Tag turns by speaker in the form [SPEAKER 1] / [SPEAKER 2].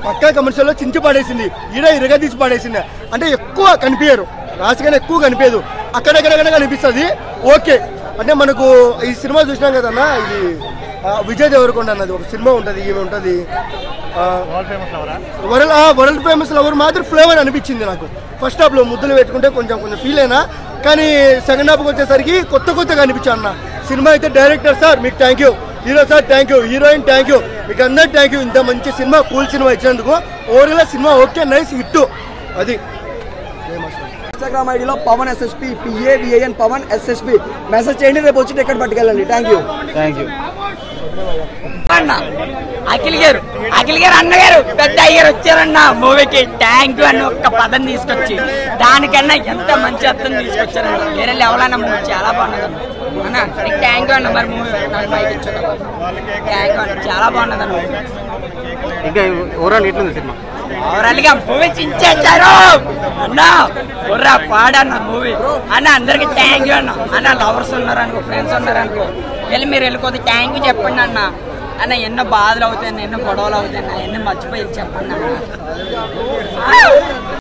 [SPEAKER 1] పక్కా కమర్షియల్లో చించి పడేసింది ఈడ ఇరగ తీసి పడేసింది అంటే ఎక్కువ కనిపించరు రాసిగానే ఎక్కువ కనిపించదు అక్కడెక్కడెక్కడ కనిపిస్తుంది ఓకే అంటే మనకు ఈ సినిమా చూసినాం కదన్న ఇది ఆ, విజయ్ దేవరకొండ అన్నది ఒక సినిమా ఉంటుంది ఈమె ఉంటుంది వరల్డ్ వరల్డ్ ఫేమస్ లవర్ మాత్రం ఫ్లేవర్ అనిపించింది నాకు ఫస్ట్ హాఫ్ లో ముద్దులు పెట్టుకుంటే కొంచెం కొంచెం ఫీల్ అయినా కానీ సెకండ్ హాఫ్కి వచ్చేసరికి కొత్త కొత్తగా అనిపించాను అన్న సినిమా అయితే డైరెక్టర్ సార్ మీకు thank you hero sir thank you heroine thank you మీకు అందరు థ్యాంక్ యూ ఇంత మంచి సినిమా కూల్ సినిమా ఇచ్చినందుకు overall cinema okay nice hit అది
[SPEAKER 2] ఇన్స్టాగ్రామ్ ఐడిలో Pavan SSP P A V A N Pavan SSP message చేయండి రేపు వచ్చి టికెట్ పట్టుకెళ్ళండి థ్యాంక్ యూ
[SPEAKER 3] థ్యాంక్ యూ
[SPEAKER 4] అన్న అఖిల్ గారు అఖిల్ గారు అన్నగారు పెద్ద అయ్యారు వచ్చారన్న మూవీకి థ్యాంక్ యూ అని ఒక్క పదం తీసుకొచ్చి దానికన్నా ఎంత మంచి అర్థం తీసుకొచ్చారన్న వేరే లెవెల్ అన్న మూవీ చాలా బాగున్నది అన్న నీకు థ్యాంక్ యూ అన్న మరి మూవీ నాకు బయట ఇచ్చాడు థ్యాంక్ యూ అన్న చాలా బాగున్నది అన్న
[SPEAKER 3] ఇంకా ఓవరాల్ ఎట్లుంది సినిమా
[SPEAKER 4] ఓవరాల్ గా మూవీ చించేశారు అన్న బుర్రా పాడన్న మూవీ అన్న అందరికి థ్యాంక్ యూ అన్న అన్న లవర్స్ ఉన్నారు అనుకో ఫ్రెండ్స్ ఉన్నారు అనుకో వెళ్ళి మీరు వెళ్ళిపోతే థ్యాంక్ యూ చెప్పండి అన్న అన్న ఎన్నో బాధలు అవుతాయి ఎన్నో గొడవలు అవుతాయి అన్న ఎన్నో మర్చిపోయి చెప్పండి అన్న